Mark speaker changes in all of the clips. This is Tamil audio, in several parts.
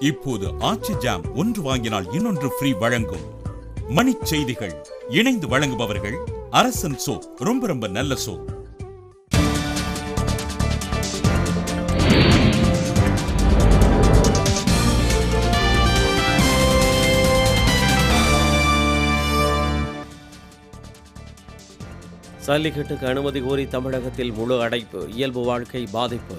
Speaker 1: இப்போது ஆச்சி ஜாம் ஒன்று வாங்கினால் இன்னொன்று ஃப்ரீ வழங்கும் மணிச் செய்திகள் இணைந்து வழங்குபவர்கள் அரசன் சோப் ரொம்ப ரொம்ப நல்ல சோப்
Speaker 2: சல்லிக்கட்டுக்கு அனுமதி கோரி தமிழகத்தில் முழு அடைப்பு இயல்பு வாழ்க்கை பாதிப்பு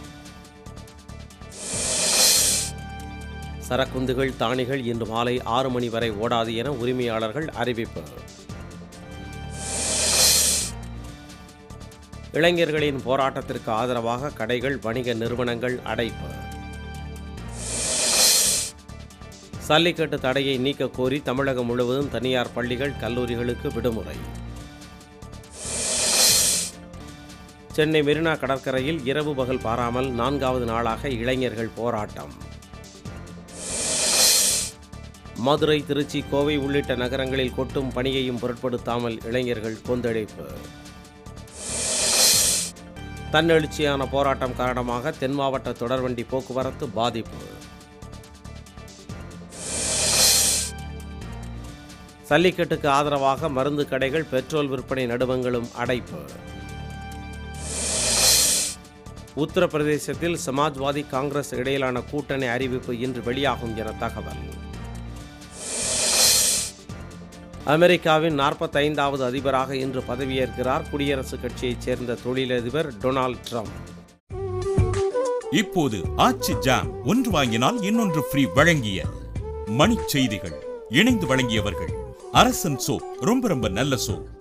Speaker 2: சரக்குந்துகள் தானிகள் இன்று மாலை ஆறு மணி வரை ஓடாது என உரிமையாளர்கள் அறிவிப்பு இளைஞர்களின் போராட்டத்திற்கு ஆதரவாக கடைகள் வணிக நிறுவனங்கள் அடைப்பு சல்லிக்கட்டு தடையை நீக்க கோரி தமிழகம் முழுவதும் தனியார் பள்ளிகள் கல்லூரிகளுக்கு விடுமுறை சென்னை மெரினா கடற்கரையில் இரவு பகல் பாராமல் நான்காவது நாளாக இளைஞர்கள் போராட்டம் மதுரை திருச்சி கோவை உள்ளிட்ட நகரங்களில் கொட்டும் பணியையும் பொருட்படுத்தாமல் இளைஞர்கள் கொந்தளிப்பு தன்னெழுச்சியான போராட்டம் காரணமாக தென் மாவட்ட தொடர்வண்டி போக்குவரத்து பாதிப்பு சல்லிக்கட்டுக்கு ஆதரவாக மருந்து கடைகள் பெட்ரோல் விற்பனை நடுவங்களும் அடைப்பு உத்தரப்பிரதேசத்தில் சமாஜ்வாதி காங்கிரஸ் இடையிலான கூட்டணி அறிவிப்பு இன்று வெளியாகும் என தகவல் அமெரிக்காவின் நாற்பத்தைந்தாவது அதிபராக இன்று பதவியேற்கிறார் குடியரசுக் கட்சியைச் சேர்ந்த தொழிலதிபர் டொனால்ட் ட்ரம்ப்
Speaker 1: இப்போது ஆச்சி ஜாம் ஒன்று வாங்கினால் இன்னொன்று ஃப்ரீ வழங்கிய மணிச் செய்திகள் இணைந்து வழங்கியவர்கள் அரசன் சோப் ரொம்ப ரொம்ப நல்ல சோப்